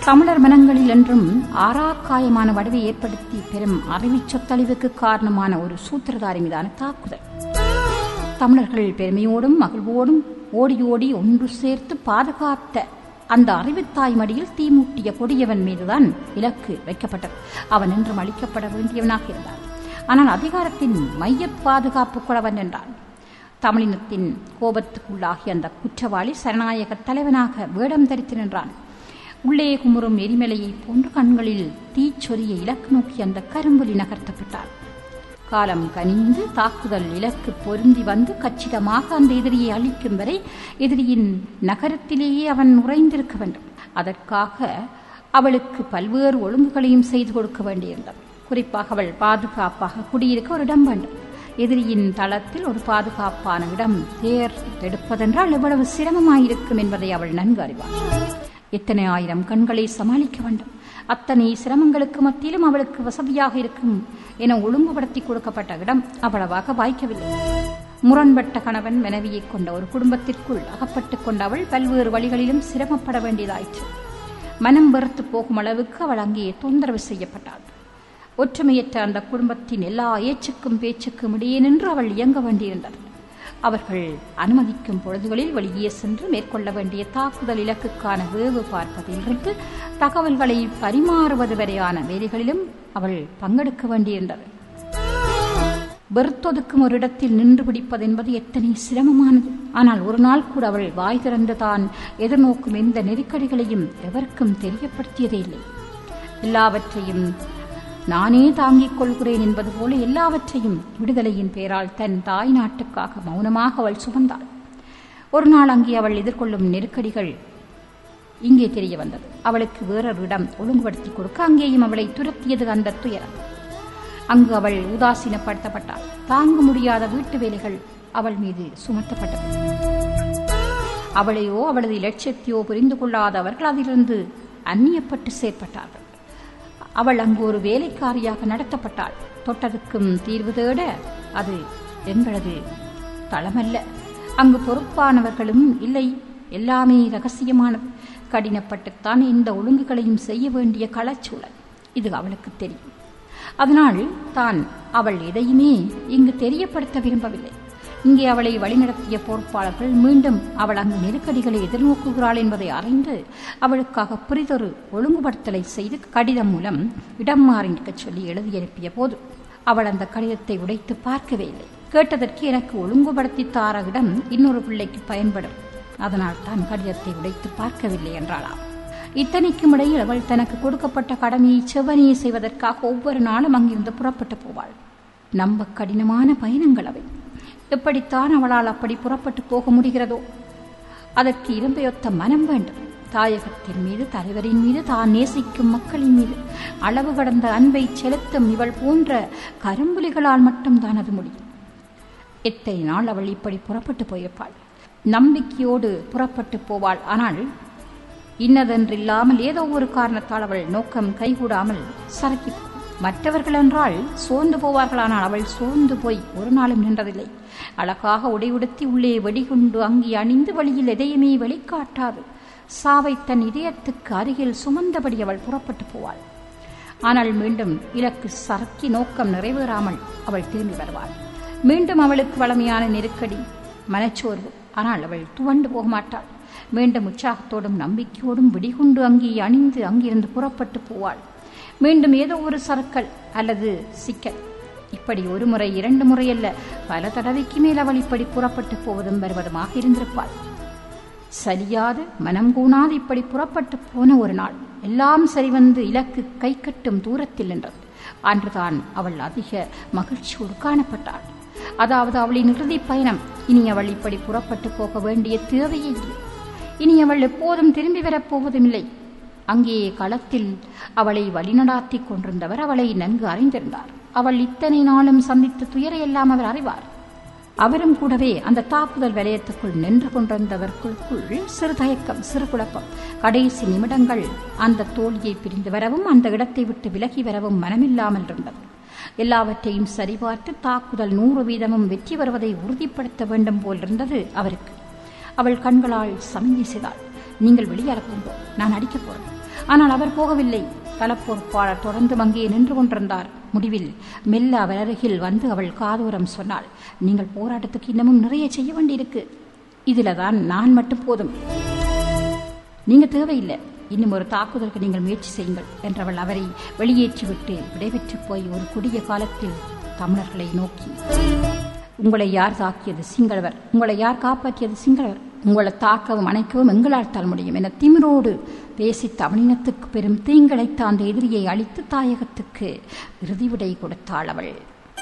தமிழர் மனங்களில் என்றும் ஆறாக்காயமான வடிவை ஏற்படுத்தி பெரும் அறிவிச் சொத்தழிவுக்கு காரணமான ஒரு சூத்திரதாரி மீதான தாக்குதல் தமிழர்கள் பெருமையோடும் மகிழ்வோடும் ஓடி ஓடி ஒன்று சேர்த்து பாதுகாத்த அந்த அறிவுத்தாய் மடியில் தீமூட்டிய கொடியவன் மீதுதான் இலக்கு வைக்கப்பட்டது அவன் என்றும் அளிக்கப்பட வேண்டியவனாக இருந்தான் ஆனால் அதிகாரத்தின் மைய பாதுகாப்பு குழவன் என்றான் தமிழினத்தின் கோபத்துக்குள்ளாகி அந்த குற்றவாளி சரணாயக தலைவனாக வேடம் தரித்து நின்றான் உள்ளே குமுறும் எரிமலையை போன்ற கண்களில் தீச்சொரிய இலக்கு நோக்கி அந்த கரும்புலி நகர்த்தப்பட்டார் காலம் கனிந்து தாக்குதல் இலக்கு பொருந்தி வந்து கச்சிதமாக அந்த எதிரியை அழிக்கும் வரை எதிரியின் நகரத்திலேயே அவன் உறைந்திருக்க வேண்டும் அதற்காக அவளுக்கு பல்வேறு ஒழுங்குகளையும் செய்து கொடுக்க வேண்டியிருந்தது குறிப்பாக அவள் பாதுகாப்பாக குடியிருக்க ஒரு இடம் வேண்டும் எதிரியின் தளத்தில் ஒரு பாதுகாப்பான இடம் தேர்ந்தெடுப்பதென்றால் எவ்வளவு சிரமமாயிருக்கும் என்பதை அவள் நன்கு அறிவாள் எத்தனை ஆயிரம் கண்களை சமாளிக்க வேண்டும் அத்தனை சிரமங்களுக்கு மத்தியிலும் அவளுக்கு வசதியாக இருக்கும் என ஒழுங்குபடுத்தி கொடுக்கப்பட்ட இடம் அவ்வளவாக வாய்க்கவில்லை முரண்பட்ட கணவன் மனைவியை கொண்ட ஒரு குடும்பத்திற்குள் அகப்பட்டுக் கொண்ட அவள் பல்வேறு வழிகளிலும் சிரமப்பட வேண்டியதாயிற்று மனம் வெறுத்து போகும் அளவுக்கு அவள் அங்கே தொந்தரவு செய்யப்பட்டாள் ஒற்றுமையற்ற அந்த குடும்பத்தின் எல்லா ஏச்சுக்கும் பேச்சுக்கும் இடையே நின்று அவள் இயங்க வேண்டியிருந்தது அவர்கள் அனுமதிக்கும் பொழுதுகளில் வெளியே சென்று மேற்கொள்ள வேண்டிய தாக்குதல் இலக்குக்கான வேவு பார்ப்பதிலிருந்து தகவல்களை பரிமாறுவது வரையான வேலைகளிலும் அவள் பங்கெடுக்க வேண்டியிருந்தது வெறுத்தொதுக்கும் ஒரு இடத்தில் நின்று பிடிப்பது என்பது எத்தனை சிரமமானது ஆனால் ஒரு நாள் கூட அவள் வாய் திறந்து தான் எதிர்நோக்கும் எந்த நெருக்கடிகளையும் எவருக்கும் தெரியப்படுத்தியதே இல்லை எல்லாவற்றையும் நானே தாங்கிக் கொள்கிறேன் என்பது போல எல்லாவற்றையும் விடுதலையின் பெயரால் தன் தாய் நாட்டுக்காக மௌனமாக அவள் சுமந்தாள் ஒரு நாள் அங்கே அவள் எதிர்கொள்ளும் நெருக்கடிகள் இங்கே தெரிய வந்தது அவளுக்கு வேறொரு இடம் ஒழுங்குபடுத்தி கொடுக்க அங்கேயும் அவளை துரத்தியது அந்த துயரம் அங்கு அவள் உதாசீனப்படுத்தப்பட்டாள் தாங்க முடியாத வீட்டு வேலைகள் அவள் மீது சுமத்தப்பட்டது அவளையோ அவளது இலட்சியத்தையோ புரிந்து கொள்ளாதவர்கள் அதிலிருந்து அந்நியப்பட்டு செயற்பட்டார்கள் அவள் அங்கு ஒரு வேலைக்காரியாக நடத்தப்பட்டாள் தொட்டதுக்கும் தீர்வு தேட அது எங்களது தளமல்ல அங்கு பொறுப்பானவர்களும் இல்லை எல்லாமே ரகசியமானது கடினப்பட்டுத்தான் இந்த ஒழுங்குகளையும் செய்ய வேண்டிய களச்சூழல் இது அவளுக்கு தெரியும் அதனால் தான் அவள் எதையுமே இங்கு தெரியப்படுத்த விரும்பவில்லை இங்கே அவளை வழிநடத்திய பொறுப்பாளர்கள் மீண்டும் அவள் அங்கு நெருக்கடிகளை எதிர்நோக்குகிறாள் என்பதை அறிந்து அவளுக்காக புரிதொரு ஒழுங்குபடுத்தலை செய்து கடிதம் மூலம் இடம் மாறி நிற்கச் சொல்லி எழுதி அனுப்பிய போது அவள் அந்த கடிதத்தை உடைத்து பார்க்கவே இல்லை கேட்டதற்கு எனக்கு ஒழுங்குபடுத்தி தார இடம் இன்னொரு பிள்ளைக்கு பயன்படும் அதனால் தான் கடிதத்தை உடைத்து பார்க்கவில்லை என்றாளாம் இத்தனைக்கும் இடையில் அவள் தனக்கு கொடுக்கப்பட்ட கடமையை செவனியை செய்வதற்காக ஒவ்வொரு நாளும் அங்கிருந்து புறப்பட்டு போவாள் நம்ப கடினமான பயணங்கள் அவை எப்படித்தான் அவளால் அப்படி புறப்பட்டு போக முடிகிறதோ அதற்கு இரும்பையொத்த மனம் வேண்டும் தாயகத்தின் மீது தலைவரின் மீது தான் நேசிக்கும் மக்களின் மீது அளவு கடந்த அன்பை செலுத்தும் இவள் போன்ற கரும்புலிகளால் மட்டும்தான் அது முடியும் எத்தனை நாள் அவள் இப்படி புறப்பட்டு போயிருப்பாள் நம்பிக்கையோடு புறப்பட்டு போவாள் ஆனால் இன்னதென்றில்லாமல் ஏதோ ஒரு காரணத்தால் அவள் நோக்கம் கைகூடாமல் சரக்கி மற்றவர்கள் என்றால் சோர்ந்து போவார்களானால் அவள் சோர்ந்து போய் ஒரு நாளும் நின்றதில்லை அழகாக உடையுடுத்தி உள்ளே வெடிகுண்டு அங்கி அணிந்து வழியில் எதையுமே வெளிக்காட்டாது சாவை தன் இதயத்துக்கு அருகில் சுமந்தபடி அவள் புறப்பட்டு போவாள் ஆனால் மீண்டும் இலக்கு சரக்கி நோக்கம் நிறைவேறாமல் அவள் திரும்பி வருவாள் மீண்டும் அவளுக்கு வளமையான நெருக்கடி மனச்சோர்வு ஆனால் அவள் துவண்டு போக மாட்டாள் மீண்டும் உற்சாகத்தோடும் நம்பிக்கையோடும் வெடிகுண்டு அங்கே அணிந்து அங்கிருந்து புறப்பட்டு போவாள் மீண்டும் ஏதோ ஒரு சறுக்கல் அல்லது சிக்கல் இப்படி ஒரு முறை இரண்டு முறை அல்ல பல தடவைக்கு மேல் அவள் இப்படி புறப்பட்டு போவதும் வருவதுமாக இருந்திருப்பாள் சரியாது மனம் கூணாது இப்படி புறப்பட்டு போன ஒரு நாள் எல்லாம் சரிவந்து இலக்கு கை கட்டும் தூரத்தில் நின்றது அன்றுதான் அவள் அதிக மகிழ்ச்சியோடு காணப்பட்டாள் அதாவது அவளின் இறுதி பயணம் இனி அவள் இப்படி புறப்பட்டு போக வேண்டிய தேவையே இல்லை இனி அவள் எப்போதும் திரும்பி வரப்போவதும் இல்லை அங்கே களத்தில் அவளை வழிநடாத்தி கொண்டிருந்தவர் அவளை நன்கு அறிந்திருந்தார் அவள் இத்தனை நாளும் சந்தித்த துயரையெல்லாம் அவர் அறிவார் அவரும் கூடவே அந்த தாக்குதல் வலயத்துக்குள் நின்று கொண்டிருந்தவர்களுக்குள் சிறு தயக்கம் சிறு குழப்பம் கடைசி நிமிடங்கள் அந்த தோழியை பிரிந்து வரவும் அந்த இடத்தை விட்டு விலகி வரவும் மனமில்லாமல் இருந்தது எல்லாவற்றையும் சரிபார்த்து தாக்குதல் நூறு வீதமும் வெற்றி வருவதை உறுதிப்படுத்த வேண்டும் போல் இருந்தது அவருக்கு அவள் கண்களால் சமிஞ்சை செய்தாள் நீங்கள் வெளியேற போங்கோ நான் அடிக்கப் போறேன் ஆனால் அவர் போகவில்லை களப்பொறுப்பாளர் தொடர்ந்து அங்கே நின்று கொண்டிருந்தார் முடிவில் மெல்ல அவர் அருகில் வந்து அவள் காதோரம் சொன்னாள் நீங்கள் போராட்டத்துக்கு இன்னமும் நிறைய செய்ய வேண்டியிருக்கு இதுல தான் நான் மட்டும் போதும் நீங்க தேவையில்லை இன்னும் ஒரு தாக்குதலுக்கு நீங்கள் முயற்சி செய்யுங்கள் என்றவள் அவரை வெளியேற்றிவிட்டு விடைபெற்று போய் ஒரு குடிய காலத்தில் தமிழர்களை நோக்கி உங்களை யார் தாக்கியது சிங்களவர் உங்களை யார் காப்பாற்றியது சிங்களவர் உங்களை தாக்கவும் அணைக்கவும் எங்களால் தர முடியும் என திமிரோடு பேசி தமிழினத்துக்கு பெரும் தீங்கிழைத்த அந்த எதிரியை அழித்து தாயகத்துக்கு இறுதி விடை கொடுத்தாள் அவள்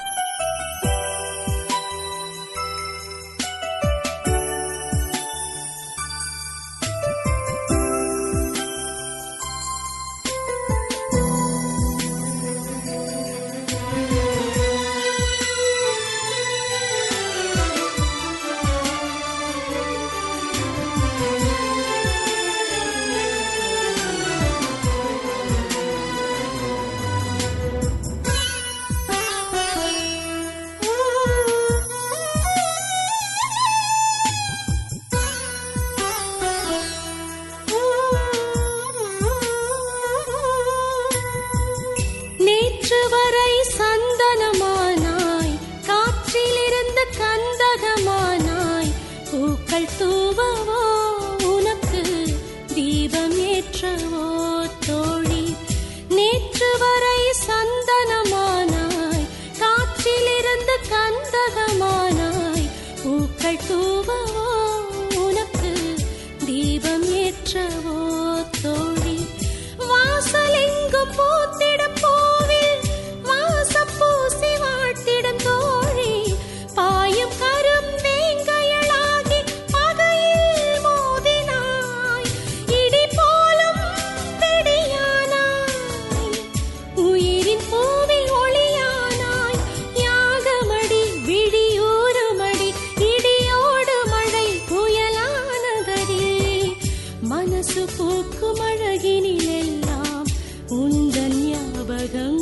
நேற்று வரை சந்தனமானாய் காற்றிலிருந்து கந்தகமானாய் பூக்கள் தூவவோ உனக்கு தீபம் ஏற்றவோ தோழி நேற்று வரை சந்தனமானாய் காற்றிலிருந்து கந்தகமானாய் பூக்கள் தூவவோ உனக்கு தீபம் ஏற்றவோ தோழி வாசலெங்கும் பூத்திடும் பூவில் வாசம் பூசி வாழ்த்திடும் தோழி பாயும் கரும் வேங்கையளாகி பகையில் மோதினாய் இடி போலும் பிடியானாய் உயிரின் பூவில் ஒளியானாய் யாகமடி விழியூருமடி இடியோடு மழை புயலானதடி மனசு பூக்கும் அழகினிலெல்லாம் உந்தன் ஞாபகம்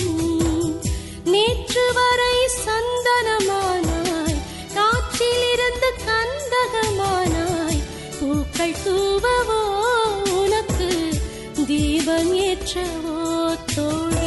நேற்று வரை சந்தனமானாய் காற்றிலிருந்து கந்தகமானாய் பூக்கள் தூவவோ உனக்கு தீபம் ஏற்றவோ தோழி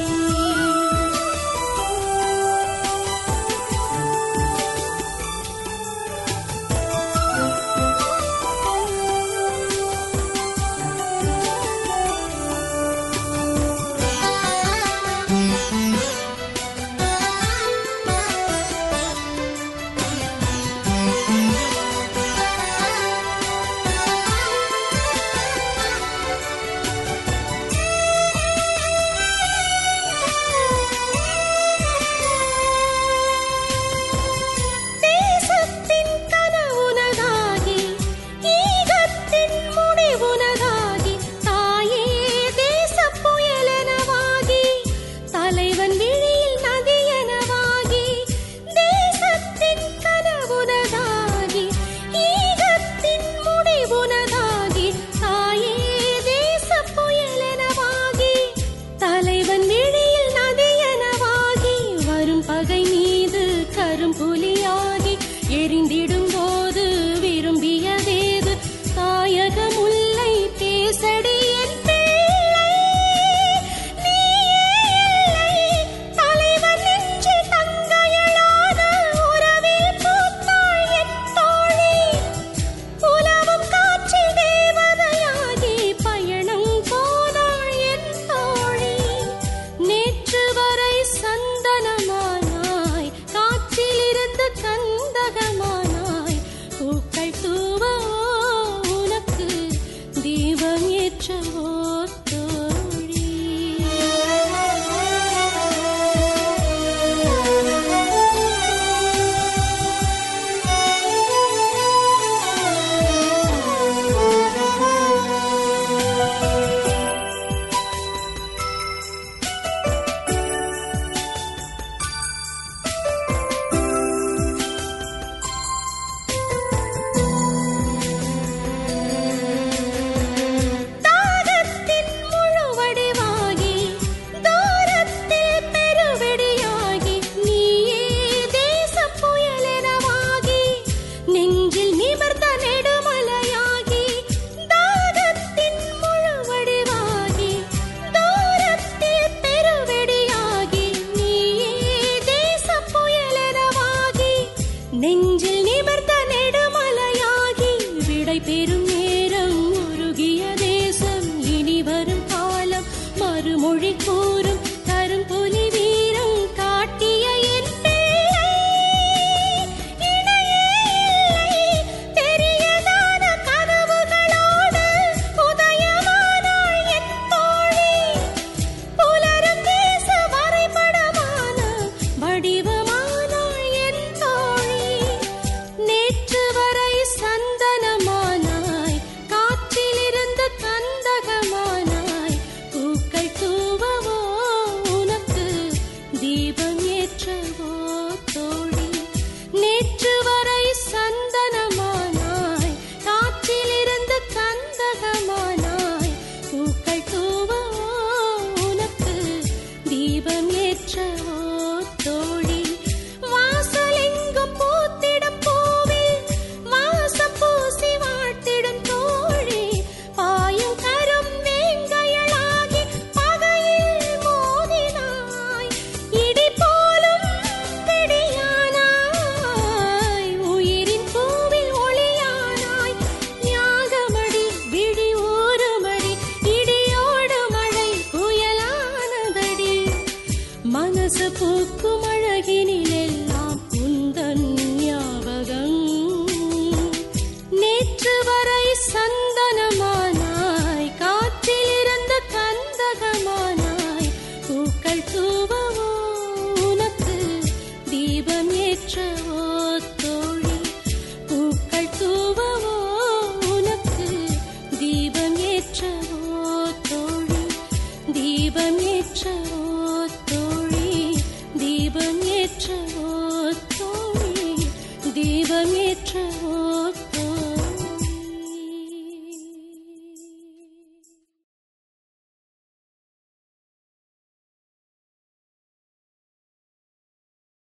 தேசத்தின் கனவுனதாகி ஈகத்தின் முடிவுனதாகி தாயே தேசப் புயலெனவாகி தலைவன் விழியில் நதியெனவாகி தேசத்தின் கனவுனதாகி ஈகத்தின் முடிவுனதாகி தாயே தேசப் புயலெனவாகி தலைவன் விழியில் நதியெனவாகி வரும் பகை மீது கரும்புலியாகி எரிந்திடும் போது விரும்பியதேது தாயக முல்லை பேசடி என் பிள்ளை நீயே இல்லை தலைவன் நெஞ்சு தங்கையளான உறவில் பூத்தாள் என் தோழி உலவும் காற்றில் தேவதையாகி பயணம் போனாள் என் தோழி நேற்று வரை சந்தனமானாய் காற்றிலிருந்து கந்தகமானாய் நெஞ்சில் நிமிர்ந்த நெடுமலையாகி விடை பெறும் நேரம் உருகிய தேசம் இனி வரும் காலம் மறுமொழி கூறும் தரும் புலி வீரம் காட்டிய என் பிள்ளை இணையே இல்லை பெரியதான கனவுகளோடு உதயமானாள் என் தோழி புலரும் தேச வரைபடமான வடிவமானாள் என் தோழி நேற்று வரை சந்தனமானாய் காற்றிலிருந்து கந்தகமானாய் பூக்கள் தூவவோ உனக்கு தீபம் ஏற்றவோ தோழி நேற்று வரை சந்தனமானாய் காற்றிலிருந்து கந்தகமானாய் பூக்கள் தூவோ உனக்கு தீபம் ஏற்றவோ தோழி வாசலெங்கும் பூத்திடும் பூவில் வாசம் பூசி வாழ்த்திடும் தோழி பாயும் கரும் வேங்கையளாகி பகையில் மோதினாய் இடி போலும் பிடியானாய் உயிரின் பூவில் ஒளியானாய் ஞாகமடி விழி ஊறுமடி இடியோடு மழை புயலானதடி மனசு பூக்கும் அழகினிலெல்லாம் உந்தன் ஞாபகம் நேற்று வரை சந்தனமானாய் காற்றிலிருந்து கந்தகமானாய் பூக்கள் தூவவோ உனக்கு தீபம் ஏற்றவோ தோழி பூக்கள் தூவவோ உனக்கு தீபம் ஏற்றவோ தோழி தீபம் ஏற்றவோ தோழி தீபம் ஏற்றவோ தோழி தீபம் ஏற்றவோ